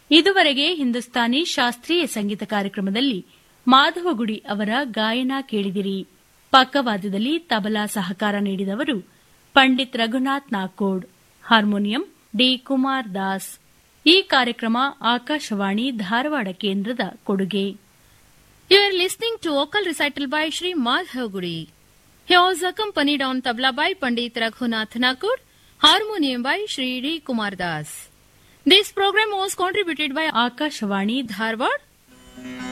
ಇದುವರೆಗೆ ಹಿಂದೂಸ್ತಾನಿ ಶಾಸ್ತ್ರೀಯ ಸಂಗೀತ ಕಾರ್ಯಕ್ರಮದಲ್ಲಿ ಮಾಧವಗುಡಿ ಅವರ ಗಾಯನ ಕೇಳಿದಿರಿ ಪಕ್ಕವಾದ್ಯದಲ್ಲಿ ತಬಲಾ ಸಹಕಾರ ನೀಡಿದವರು ಪಂಡಿತ್ ರಘುನಾಥ್ ನಾಕೋಡ್ ಹಾರ್ಮೋನಿಯಂ ಡಿ ಕುಮಾರ್ ದಾಸ್ ಈ ಕಾರ್ಯಕ್ರಮ ಆಕಾಶವಾಣಿ ಧಾರವಾಡ ಕೇಂದ್ರದ ಕೊಡುಗೆ You are listening to vocal recital by Sri Madhav Gudi. He was accompanied on tabla by Pandit Raghunath Nakur, harmonium by Sri D. Kumar Das. This program was contributed by Akashvani Dharwad